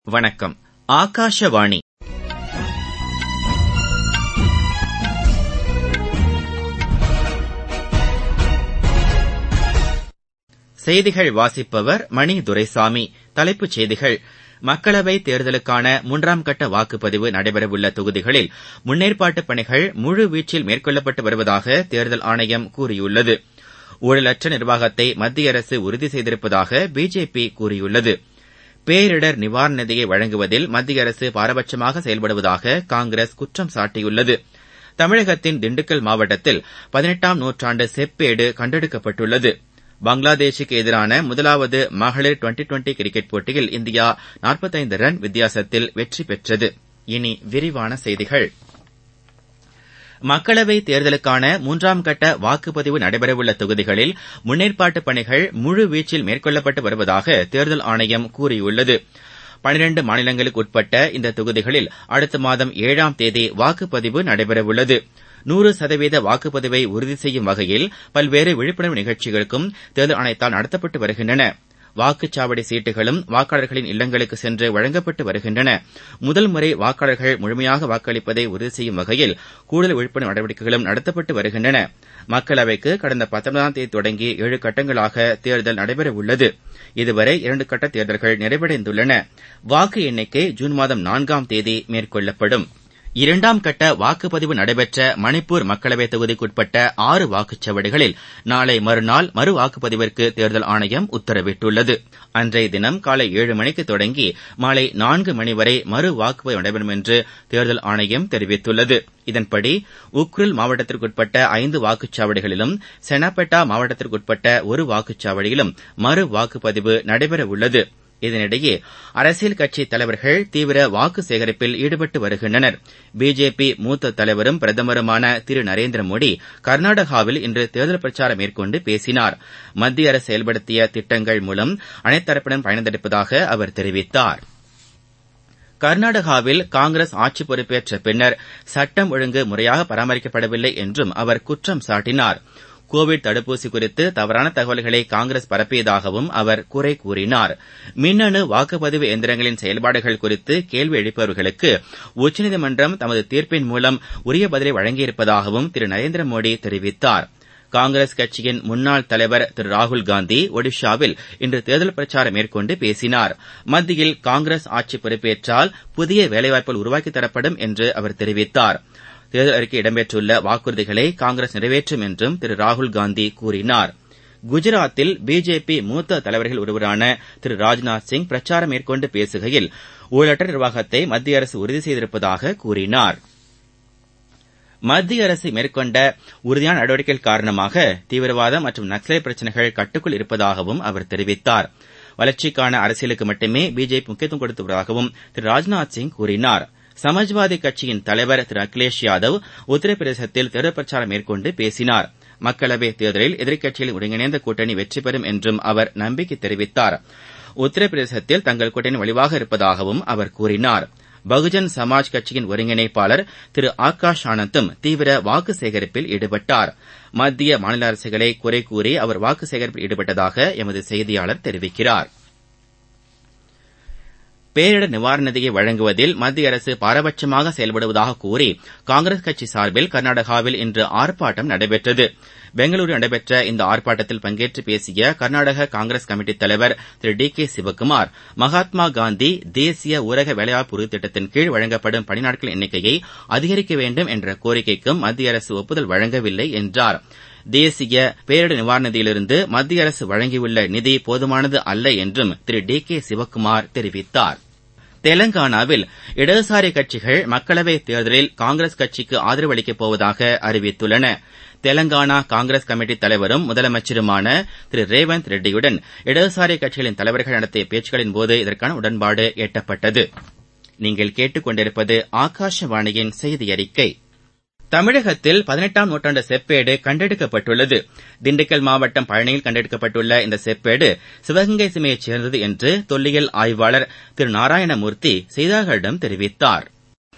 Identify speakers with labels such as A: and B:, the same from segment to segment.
A: வணக்கம் ஆகாஷவாணி செய்திகள் வாசிப்பவர் மணி துரைசாமி தலைப்புச் செய்திகள் மக்களவைத் தேர்தலுக்கான மூன்றாம் கட்ட வாக்குப்பதிவு நடைபெறவுள்ள தொகுதிகளில் முன்னேற்பாட்டுப் பணிகள் முழுவீச்சில் மேற்கொள்ளப்பட்டு வருவதாக தேர்தல் ஆணையம் கூறியுள்ளது ஊழலற்ற நிர்வாகத்தை மத்திய அரசு உறுதி செய்திருப்பதாக பிஜேபி கூறியுள்ளது பேரிடர் நிவாரண நிதியை வழங்குவதில் மத்திய அரசு பாரபட்சமாக செயல்படுவதாக காங்கிரஸ் குற்றம் சாட்டியுள்ளது தமிழகத்தின் திண்டுக்கல் மாவட்டத்தில் பதினெட்டாம் நூற்றாண்டு செப்பேடு கண்டெடுக்கப்பட்டுள்ளது பங்களாதேஷுக்கு எதிரான முதலாவது மகளிர் டுவெண்டி டுவெண்டி கிரிக்கெட் போட்டியில் இந்தியா நாற்பத்தைந்து ரன் வித்தியாசத்தில் வெற்றி பெற்றது இனி விரிவான செய்திகள் மக்களவைத் தேர்தலுக்கான மூன்றாம் கட்ட வாக்குப்பதிவு நடைபெறவுள்ள தொகுதிகளில் முன்னேற்பாட்டுப் பணிகள் முழுவீச்சில் மேற்கொள்ளப்பட்டு வருவதாக தேர்தல் ஆணையம் கூறியுள்ளது பனிரண்டு மாநிலங்களுக்கு உட்பட்ட இந்த தொகுதிகளில் அடுத்த மாதம் ஏழாம் தேதி வாக்குப்பதிவு நடைபெறவுள்ளது நூறு சதவீத வாக்குப்பதிவை உறுதி செய்யும் வகையில் பல்வேறு விழிப்புணர்வு நிகழ்ச்சிகளுக்கும் தேர்தல் ஆணையத்தால் நடத்தப்பட்டு வருகின்றன வாக்குச்சாவடி சீட்டுகளும் வாக்காளர்களின் இல்லங்களுக்கு சென்று வழங்கப்பட்டு வருகின்றன முதல் முறை வாக்காளர்கள் முழுமையாக வாக்களிப்பதை உறுதி செய்யும் வகையில் கூடுதல் விழிப்புணர்வு நடவடிக்கைகளும் நடத்தப்பட்டு வருகின்றன மக்களவைக்கு கடந்த பத்தொன்பதாம் தேதி தொடங்கி ஏழு கட்டங்களாக தேர்தல் நடைபெறவுள்ளது இதுவரை இரண்டு கட்ட தேர்தல்கள் நிறைவடைந்துள்ளன வாக்கு எண்ணிக்கை ஜூன் மாதம் நான்காம் தேதி மேற்கொள்ளப்படும் இரண்டாம் கட்ட வாக்குப்பதிவு நடைபெற்ற மணிப்பூர் மக்களவைத் தொகுதிக்குட்பட்ட ஆறு வாக்குச்சாவடிகளில் நாளை மறுநாள் மறு வாக்குப்பதிவிற்கு தேர்தல் ஆணையம் உத்தரவிட்டுள்ளது அன்றைய தினம் காலை ஏழு மணிக்கு தொடங்கி மாலை நான்கு மணி வரை மறு வாக்குப்பதிவு நடைபெறும் என்று தேர்தல் ஆணையம் தெரிவித்துள்ளது இதன்படி உக்ருல் மாவட்டத்திற்குட்பட்ட ஐந்து வாக்குச்சாவடிகளிலும் செனாபெட்டா மாவட்டத்திற்குட்பட்ட ஒரு வாக்குச்சாவடியிலும் மறு வாக்குப்பதிவு நடைபெறவுள்ளது இதனிடையே அரசியல் கட்சி தலைவர்கள் தீவிர வாக்கு சேகரிப்பில் ஈடுபட்டு வருகின்றனர் பிஜேபி மூத்த தலைவரும் பிரதமருமான திரு நரேந்திர மோடி கர்நாடகாவில் இன்று தேர்தல் பிரச்சாரம் மேற்கொண்டு பேசினார் மத்திய அரசு செயல்படுத்திய திட்டங்கள் மூலம் அனைத்தரப்பினரும் பயனடைப்பதாக அவர் தெரிவித்தார் கர்நாடகாவில் காங்கிரஸ் ஆட்சி பொறுப்பேற்ற பின்னர் சட்டம் ஒழுங்கு முறையாக பராமரிக்கப்படவில்லை என்றும் அவர் குற்றம் சாட்டினார் கோவிட் தடுப்பூசி குறித்து தவறான தகவல்களை காங்கிரஸ் பரப்பியதாகவும் அவர் குறை கூறினார் மின்னணு வாக்குப்பதிவு எந்திரங்களின் செயல்பாடுகள் குறித்து கேள்வி எழுப்பவர்களுக்கு உச்சநீதிமன்றம் தமது தீர்ப்பின் மூலம் உரிய பதிலை வழங்கியிருப்பதாகவும் திரு நரேந்திர மோடி தெரிவித்தார் காங்கிரஸ் கட்சியின் முன்னாள் தலைவர் திரு ராகுல்காந்தி ஒடிஷாவில் இன்று தேர்தல் பிரச்சாரம் மேற்கொண்டு பேசினார் மத்தியில் காங்கிரஸ் ஆட்சி பொறுப்பேற்றால் புதிய வேலைவாய்ப்புகள் உருவாக்கித் தரப்படும் என்று அவர் தெரிவித்தார் தேர்தல் அறிக்கை இடம்பெற்றுள்ள வாக்குறுதிகளை காங்கிரஸ் நிறைவேற்றும் என்றும் திரு ராகுல்காந்தி கூறினார் குஜராத்தில் பிஜேபி மூத்த தலைவர்கள் ஒருவரான திரு ராஜ்நாத் சிங் பிரச்சாரம் மேற்கொண்டு பேசுகையில் ஊழலற்ற நிர்வாகத்தை மத்திய அரசு உறுதி செய்திருப்பதாக கூறினார் மத்திய அரசு மேற்கொண்ட உறுதியான நடவடிக்கைகள் காரணமாக தீவிரவாதம் மற்றும் நக்சலைட் பிரச்சினைகள் கட்டுக்குள் இருப்பதாகவும் அவர் தெரிவித்தார் வளர்ச்சிக்கான அரசியலுக்கு மட்டுமே பிஜேபி முக்கியத்துவம் கொடுத்து வருவதாகவும் திரு ராஜ்நாத் சிங் கூறினார் சமாஜ்வாதி கட்சியின் தலைவர் திரு அகிலேஷ் யாதவ் உத்தரப்பிரதேசத்தில் தேர்தல் பிரச்சாரம் மேற்கொண்டு பேசினார் மக்களவைத் தேர்தலில் எதிர்க்கட்சிகளின் ஒருங்கிணைந்த கூட்டணி வெற்றி பெறும் என்றும் அவர் நம்பிக்கை தெரிவித்தார் உத்தரப்பிரதேசத்தில் தங்கள் கூட்டணி வலிவாக இருப்பதாகவும் அவர் கூறினார் பகுஜன் சமாஜ் கட்சியின் ஒருங்கிணைப்பாளர் திரு ஆகாஷ் ஆனந்தும் தீவிர வாக்கு சேகரிப்பில் ஈடுபட்டார் மத்திய மாநில அரசுகளை குறை கூறி அவர் வாக்கு சேகரிப்பில் ஈடுபட்டதாக எமது செய்தியாளர் தெரிவிக்கிறார் பேரிடர் நிவாரண நிதியை வழங்குவதில் மத்திய அரசு பாரபட்சமாக செயல்படுவதாக கூறி காங்கிரஸ் கட்சி சார்பில் கர்நாடகாவில் இன்று ஆர்ப்பாட்டம் நடைபெற்றது பெங்களூரில் நடைபெற்ற இந்த ஆர்ப்பாட்டத்தில் பங்கேற்று பேசிய கர்நாடக காங்கிரஸ் கமிட்டி தலைவர் திரு டி கே சிவக்குமார் மகாத்மா காந்தி தேசிய ஊரக வேலைவாய்ப்பு உறுதி திட்டத்தின் கீழ் வழங்கப்படும் பணி நாட்கள் எண்ணிக்கையை அதிகரிக்க வேண்டும் என்ற கோரிக்கைக்கும் மத்திய அரசு ஒப்புதல் வழங்கவில்லை என்றார் தேசிய பேரிடர் நிவாரண நிதியிலிருந்து மத்திய அரசு வழங்கியுள்ள நிதி போதுமானது அல்ல என்றும் திரு டி கே சிவக்குமார் தெரிவித்தார் தெலங்கானாவில் இடதுசாரி கட்சிகள் மக்களவைத் தேர்தலில் காங்கிரஸ் கட்சிக்கு ஆதரவு அளிக்கப் போவதாக அறிவித்துள்ளன தெலங்கானா காங்கிரஸ் கமிட்டி தலைவரும் முதலமைச்சருமான திரு ரேவந்த் ரெட்டியுடன் இடதுசாரி கட்சிகளின் தலைவர்கள் நடத்திய பேச்சுக்களின்போது இதற்கான உடன்பாடு எட்டப்பட்டது நீங்கள் கேட்டுக்கொண்டிருப்பது ஆகாஷவாணியின் செய்தி அறிக்கை தமிழகத்தில் பதினெட்டாம் நூற்றாண்டு செப்பேடு கண்டெடுக்கப்பட்டுள்ளது திண்டுக்கல் மாவட்டம் பழனியில் கண்டெடுக்கப்பட்டுள்ள இந்த செப்பேடு சிவகங்கை சீமையைச் சேர்ந்தது என்று தொல்லியல் ஆய்வாளர் திரு நாராயணமூர்த்தி செய்தியாளர்களிடம் தெரிவித்தார்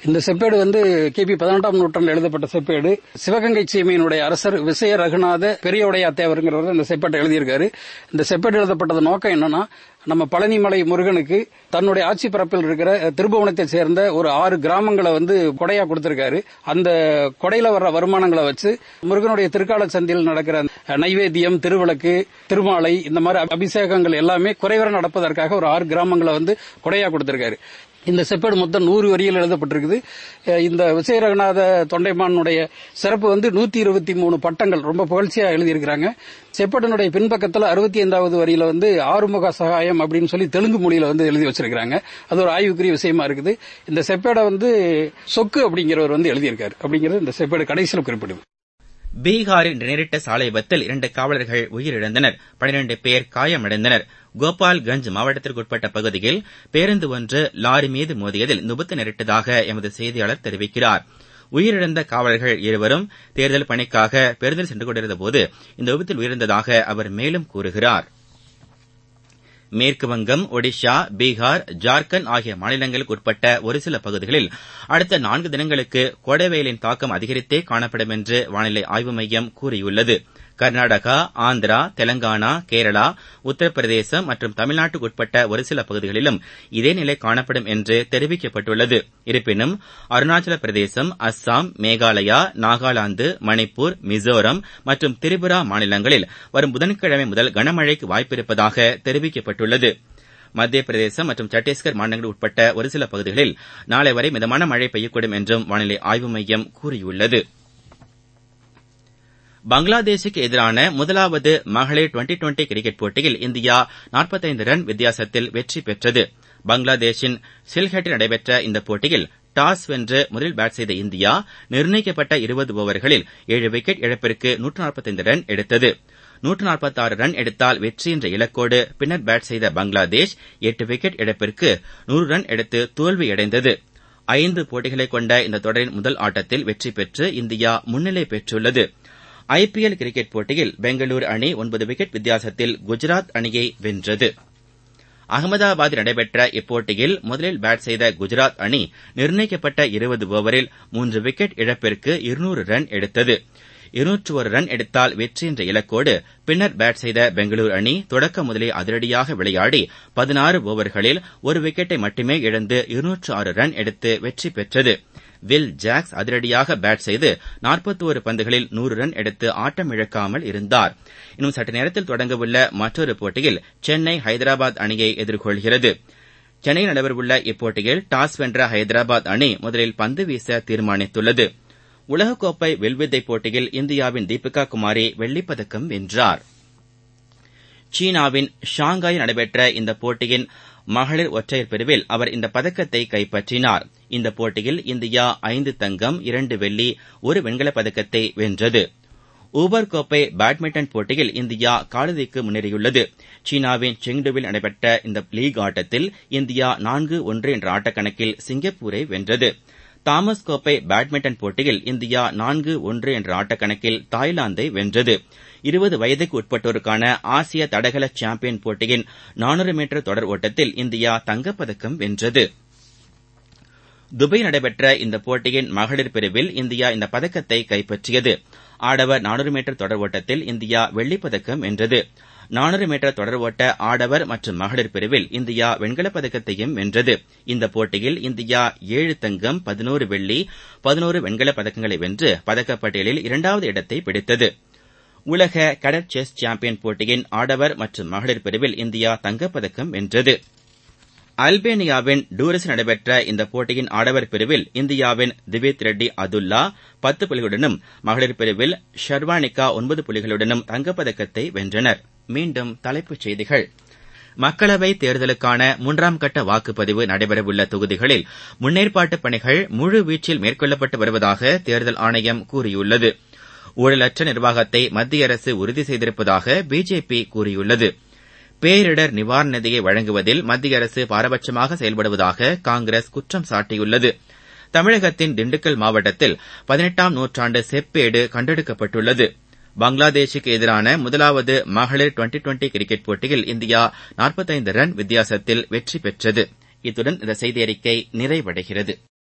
B: இந்த செப்பேடு வந்து கிபி பதினெட்டாம் நூற்றாண்டு எழுதப்பட்ட செப்பேடு சிவகங்கை சீமையினுடைய அரசர் விசய ரகுநாத பெரியவுடையா தேவருங்கிறவர் இந்த செப்பேட்டை எழுதியிருக்காரு இந்த செப்பேடு எழுதப்பட்டது நோக்கம் என்னன்னா நம்ம பழனிமலை முருகனுக்கு தன்னுடைய ஆட்சி பரப்பில் இருக்கிற திருபுவனத்தை சேர்ந்த ஒரு ஆறு கிராமங்களை வந்து கொடையா கொடுத்திருக்காரு அந்த கொடையில வர்ற வருமானங்களை வச்சு முருகனுடைய திருக்கால சந்தியில் நடக்கிற நைவேத்தியம் திருவிளக்கு திருமாலை இந்த மாதிரி அபிஷேகங்கள் எல்லாமே குறைவர நடப்பதற்காக ஒரு ஆறு கிராமங்களை வந்து கொடையா கொடுத்திருக்காரு இந்த செப்பேடு மொத்தம் நூறு வரியில் எழுதப்பட்டிருக்குது இந்த விஜயரகநாத தொண்டைமானுடைய சிறப்பு வந்து நூத்தி இருபத்தி மூணு பட்டங்கள் ரொம்ப புகழ்ச்சியா எழுதியிருக்கிறாங்க செப்பேடனுடைய பின்பக்கத்தில் அறுபத்தி ஐந்தாவது வரியில வந்து ஆறுமுக சகாயம் அப்படின்னு சொல்லி தெலுங்கு மொழியில வந்து எழுதி வச்சிருக்காங்க அது ஒரு ஆய்வுக்குரிய விஷயமா இருக்குது இந்த செப்பேடை வந்து சொக்கு அப்படிங்கிறவர் வந்து எழுதியிருக்காரு அப்படிங்கிறது இந்த செப்பேடு கடைசியில் குறிப்பிடும்
A: பீகாரில் நேரிட்ட சாலை விபத்தில் இரண்டு காவலர்கள் உயிரிழந்தனர் பனிரண்டு பேர் காயமடைந்தனர் கோபால்கஞ்ச் மாவட்டத்திற்குட்பட்ட பகுதியில் பேருந்து ஒன்று லாரி மீது மோதியதில் இந்த விபத்து நேரிட்டதாக எமது செய்தியாளர் தெரிவிக்கிறார் உயிரிழந்த காவலர்கள் இருவரும் தேர்தல் பணிக்காக பேருந்தில் சென்று கொண்டிருந்தபோது இந்த விபத்தில் உயிரிழந்ததாக அவர் மேலும் கூறுகிறார் மேற்குவங்கம் ஒடிஷா பீகார் ஜார்க்கண்ட் ஆகிய மாநிலங்களுக்கு உட்பட்ட ஒரு சில பகுதிகளில் அடுத்த நான்கு தினங்களுக்கு கோடை வெயிலின் தாக்கம் அதிகரித்தே காணப்படும் என்று வானிலை ஆய்வு மையம் கூறியுள்ளது கர்நாடகா ஆந்திரா தெலங்கானா கேரளா உத்தரப்பிரதேசம் மற்றும் தமிழ்நாட்டுக்கு உட்பட்ட ஒரு சில பகுதிகளிலும் இதே நிலை காணப்படும் என்று தெரிவிக்கப்பட்டுள்ளது இருப்பினும் அருணாச்சல பிரதேசம் அஸ்ஸாம் மேகாலயா நாகாலாந்து மணிப்பூர் மிசோரம் மற்றும் திரிபுரா மாநிலங்களில் வரும் புதன்கிழமை முதல் கனமழைக்கு வாய்ப்பிருப்பதாக தெரிவிக்கப்பட்டுள்ளது மத்திய பிரதேசம் மற்றும் சத்தீஸ்கர் மாநிலங்களுக்கு உட்பட்ட ஒரு சில பகுதிகளில் நாளை வரை மிதமான மழை பெய்யக்கூடும் என்றும் வானிலை ஆய்வு மையம் கூறியுள்ளது பங்களாதேஷுக்கு எதிரான முதலாவது மகளிர் டுவெண்டி டுவெண்டி கிரிக்கெட் போட்டியில் இந்தியா நாற்பத்தைந்து ரன் வித்தியாசத்தில் வெற்றி பெற்றது பங்களாதேஷின் சில்ஹெட்டில் நடைபெற்ற இந்த போட்டியில் டாஸ் வென்று முதலில் பேட் செய்த இந்தியா நிர்ணயிக்கப்பட்ட இருபது ஓவர்களில் ஏழு விக்கெட் இழப்பிற்கு நூற்று நாற்பத்தைந்து ரன் எடுத்தது நூற்று நாற்பத்தாறு ரன் எடுத்தால் வெற்றி என்ற இலக்கோடு பின்னர் பேட் செய்த பங்களாதேஷ் எட்டு விக்கெட் இழப்பிற்கு நூறு ரன் எடுத்து தோல்வியடைந்தது ஐந்து போட்டிகளை கொண்ட இந்த தொடரின் முதல் ஆட்டத்தில் வெற்றி பெற்று இந்தியா முன்னிலை பெற்றுள்ளது ஐபிஎல் கிரிக்கெட் போட்டியில் பெங்களூரு அணி ஒன்பது விக்கெட் வித்தியாசத்தில் குஜராத் அணியை வென்றது அகமதாபாத்தில் நடைபெற்ற இப்போட்டியில் முதலில் பேட் செய்த குஜராத் அணி நிர்ணயிக்கப்பட்ட இருபது ஓவரில் மூன்று விக்கெட் இழப்பிற்கு இருநூறு ரன் எடுத்தது இருநூற்று ஒரு ரன் எடுத்தால் வெற்றி என்ற இலக்கோடு பின்னர் பேட் செய்த பெங்களூரு அணி தொடக்க முதலே அதிரடியாக விளையாடி பதினாறு ஓவர்களில் ஒரு விக்கெட்டை மட்டுமே இழந்து இருநூற்று ஆறு ரன் எடுத்து வெற்றி பெற்றது வில் ஜாக்ஸ் அதிரடியாக பேட் செய்து நாற்பத்தோரு பந்துகளில் நூறு ரன் எடுத்து ஆட்டம் இழக்காமல் இருந்தார் இன்னும் சற்று நேரத்தில் தொடங்கவுள்ள மற்றொரு போட்டியில் சென்னை ஹைதராபாத் அணியை எதிர்கொள்கிறது சென்னையில் நடைபெறவுள்ள இப்போட்டியில் டாஸ் வென்ற ஹைதராபாத் அணி முதலில் பந்து வீச தீர்மானித்துள்ளது உலகக்கோப்பை வில்வித்தை போட்டியில் இந்தியாவின் தீபிகா குமாரி வெள்ளிப்பதக்கம் வென்றார் சீனாவின் ஷாங்காயில் நடைபெற்ற இந்த போட்டியின் மகளிர் ஒற்றையர் பிரிவில் அவர் இந்த பதக்கத்தை கைப்பற்றினார் இந்த போட்டியில் இந்தியா ஐந்து தங்கம் இரண்டு வெள்ளி ஒரு வெண்கலப் பதக்கத்தை வென்றது ஊபர் கோப்பை பேட்மிண்டன் போட்டியில் இந்தியா காலிறுதிக்கு முன்னேறியுள்ளது சீனாவின் செங்டுவில் நடைபெற்ற இந்த லீக் ஆட்டத்தில் இந்தியா நான்கு ஒன்று என்ற ஆட்டக்கணக்கில் சிங்கப்பூரை வென்றது தாமஸ் கோப்பை பேட்மிண்டன் போட்டியில் இந்தியா நான்கு ஒன்று என்ற ஆட்டக்கணக்கில் தாய்லாந்தை வென்றது இருபது வயதுக்கு உட்பட்டோருக்கான ஆசிய தடகள சாம்பியன் போட்டியின் நானூறு மீட்டர் தொடர் ஓட்டத்தில் இந்தியா தங்கப்பதக்கம் வென்றது துபாய் நடைபெற்ற இந்த போட்டியின் மகளிர் பிரிவில் இந்தியா இந்த பதக்கத்தை கைப்பற்றியது ஆடவர் நானூறு மீட்டர் தொடர் ஓட்டத்தில் இந்தியா வெள்ளிப்பதக்கம் வென்றது நானூறு மீட்டர் தொடர் ஓட்ட ஆடவர் மற்றும் மகளிர் பிரிவில் இந்தியா வெண்கலப் பதக்கத்தையும் வென்றது இந்த போட்டியில் இந்தியா ஏழு தங்கம் பதினோரு வெள்ளி பதினோரு வெண்கலப் பதக்கங்களை வென்று பதக்கப்பட்டியலில் இரண்டாவது இடத்தை பிடித்தது உலக கடற் செஸ் சாம்பியன் போட்டியின் ஆடவர் மற்றும் மகளிர் பிரிவில் இந்தியா தங்கப்பதக்கம் வென்றது அல்பேனியாவின் டூரிஸில் நடைபெற்ற இந்த போட்டியின் ஆடவர் பிரிவில் இந்தியாவின் திவித் ரெட்டி அதுல்லா பத்து புள்ளிகளுடனும் மகளிர் பிரிவில் ஷர்வானிகா ஒன்பது புள்ளிகளுடனும் தங்கப்பதக்கத்தை வென்றனர் மீண்டும் தலைப்புச் செய்திகள் மக்களவைத் தேர்தலுக்கான மூன்றாம் கட்ட வாக்குப்பதிவு நடைபெறவுள்ள தொகுதிகளில் முன்னேற்பாட்டுப் பணிகள் முழு வீச்சில் மேற்கொள்ளப்பட்டு வருவதாக தேர்தல் ஆணையம் கூறியுள்ளது ஊழலற்ற நிர்வாகத்தை மத்திய அரசு உறுதி செய்திருப்பதாக பிஜேபி கூறியுள்ளது பேரிடர் நிவாரண நிதியை வழங்குவதில் மத்திய அரசு பாரபட்சமாக செயல்படுவதாக காங்கிரஸ் குற்றம் சாட்டியுள்ளது தமிழகத்தின் திண்டுக்கல் மாவட்டத்தில் பதினெட்டாம் நூற்றாண்டு செப்பேடு கண்டெடுக்கப்பட்டுள்ளது பங்களாதேஷுக்கு எதிரான முதலாவது மகளிர் டுவெண்டி டுவெண்டி கிரிக்கெட் போட்டியில் இந்தியா நாற்பத்தைந்து ரன் வித்தியாசத்தில் வெற்றி பெற்றது இத்துடன் இந்த செய்தியறிக்கை நிறைவடைகிறது